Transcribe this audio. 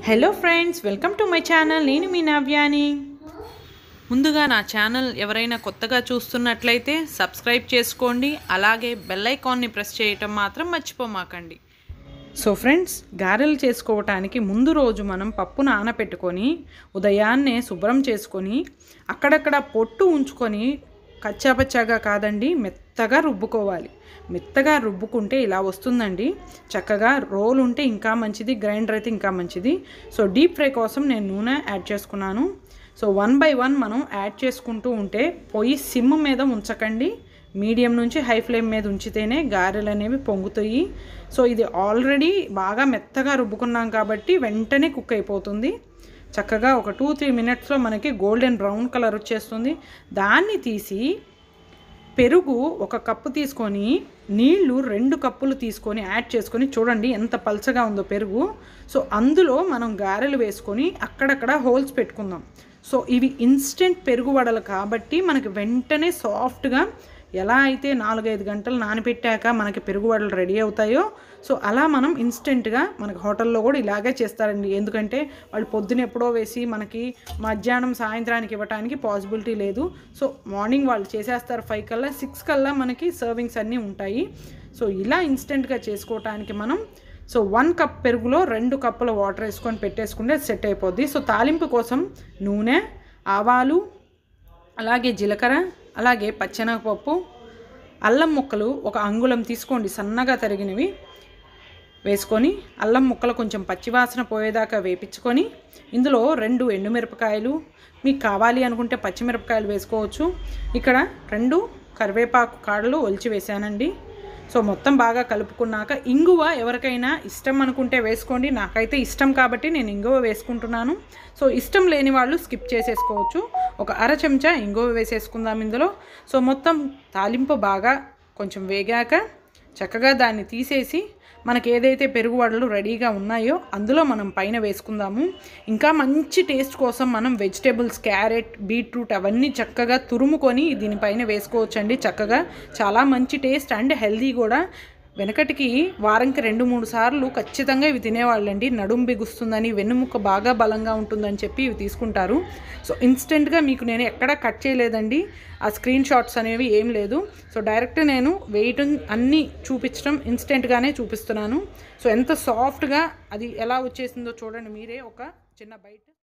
hello friends welcome to my channel నేను మీ నవ్యాని ముందుగా నా ఛానల్ ఎవరైనా కొత్తగా చూస్తున్నట్లయితే సబ్స్క్రైబ్ చేసుకోండి అలాగే బెల్ ఐకాన్ని ప్రెస్ చేయటం మాత్రం మర్చిపోమాకండి సో ఫ్రెండ్స్ గారెలు చేసుకోవటానికి ముందు రోజు మనం పప్పు నానపెట్టుకొని ఉదయాన్నే శుభ్రం చేసుకొని అక్కడక్కడ పొట్టు ఉంచుకొని కచ్చాపచ్చాగా కాదండి మెత్తగా రుబ్బుకోవాలి మెత్తగా రుబ్బుకుంటే ఇలా వస్తుందండి చక్కగా రోల్ ఉంటే ఇంకా మంచిది గ్రైండర్ అయితే ఇంకా మంచిది సో డీప్ ఫ్రై కోసం నేను నూనె యాడ్ చేసుకున్నాను సో వన్ బై వన్ మనం యాడ్ చేసుకుంటూ ఉంటే పొయ్యి సిమ్ మీద ఉంచకండి మీడియం నుంచి హై ఫ్లేమ్ మీద ఉంచితేనే గారెలు అనేవి పొంగుతాయి సో ఇది ఆల్రెడీ బాగా మెత్తగా రుబ్బుకున్నాం కాబట్టి వెంటనే కుక్ అయిపోతుంది చక్కగా ఒక టూ త్రీ మినిట్స్లో మనకి గోల్డెన్ బ్రౌన్ కలర్ వచ్చేస్తుంది దాన్ని తీసి పెరుగు ఒక కప్పు తీసుకొని నీళ్లు రెండు కప్పులు తీసుకొని యాడ్ చేసుకొని చూడండి ఎంత పల్చగా ఉందో పెరుగు సో అందులో మనం గారెలు వేసుకొని అక్కడక్కడ హోల్స్ పెట్టుకుందాం సో ఇవి ఇన్స్టెంట్ పెరుగు వడలు కాబట్టి మనకి వెంటనే సాఫ్ట్గా ఎలా అయితే నాలుగైదు గంటలు నానబెట్టాక మనకి పెరుగు వడలు రెడీ అవుతాయో సో అలా మనం ఇన్స్టెంట్గా మనకి హోటల్లో కూడా ఇలాగే చేస్తారండి ఎందుకంటే వాళ్ళు పొద్దున ఎప్పుడో వేసి మనకి మధ్యాహ్నం సాయంత్రానికి ఇవ్వడానికి పాసిబిలిటీ లేదు సో మార్నింగ్ వాళ్ళు చేసేస్తారు ఫైవ్ కల్లా సిక్స్ కల్లా మనకి సర్వింగ్స్ అన్నీ ఉంటాయి సో ఇలా ఇన్స్టెంట్గా చేసుకోవటానికి మనం సో వన్ కప్ పెరుగులో రెండు కప్పుల వాటర్ వేసుకొని పెట్టేసుకుంటే సెట్ అయిపోద్ది సో తాలింపు కోసం నూనె ఆవాలు అలాగే జీలకర్ర అలాగే పచ్చెనగపప్పు అల్లం ముక్కలు ఒక అంగుళం తీసుకోండి సన్నగా తరిగినవి వేసుకొని అల్లం ముక్కలు కొంచెం పచ్చివాసన పోయేదాకా వేపించుకొని ఇందులో రెండు ఎండుమిరపకాయలు మీకు కావాలి అనుకుంటే పచ్చిమిరపకాయలు వేసుకోవచ్చు ఇక్కడ రెండు కరివేపాకు కాడలు ఒలిచి వేసానండి సో మొత్తం బాగా కలుపుకున్నాక ఇంగువ ఎవరికైనా ఇష్టం అనుకుంటే వేసుకోండి నాకైతే ఇష్టం కాబట్టి నేను ఇంగువ వేసుకుంటున్నాను సో ఇష్టం లేని వాళ్ళు స్కిప్ చేసేసుకోవచ్చు ఒక అర చెంచా ఇంగువ వేసేసుకుందాం ఇందులో సో మొత్తం తాలింపు బాగా కొంచెం వేగాక చక్కగా దాన్ని తీసేసి మనకి ఏదైతే పెరుగు వడలు రెడీగా ఉన్నాయో అందులో మనం పైన వేసుకుందాము ఇంకా మంచి టేస్ట్ కోసం మనం వెజిటేబుల్స్ క్యారెట్ బీట్రూట్ అవన్నీ చక్కగా తురుముకొని దీనిపైన వేసుకోవచ్చండి చక్కగా చాలా మంచి టేస్ట్ అండ్ హెల్దీ కూడా వెనకటికి వారంకి రెండు మూడు సార్లు ఖచ్చితంగా ఇవి తినేవాళ్ళండి నడుం బిగుస్తుందని వెన్నుముక్క బాగా బలంగా ఉంటుందని చెప్పి ఇవి తీసుకుంటారు సో ఇన్స్టెంట్గా మీకు నేను ఎక్కడా కట్ చేయలేదండి ఆ స్క్రీన్ షాట్స్ అనేవి ఏం లేదు సో డైరెక్ట్ నేను వేయటం అన్నీ చూపించడం ఇన్స్టెంట్గానే చూపిస్తున్నాను సో ఎంత సాఫ్ట్గా అది ఎలా వచ్చేసిందో చూడండి మీరే ఒక చిన్న బయట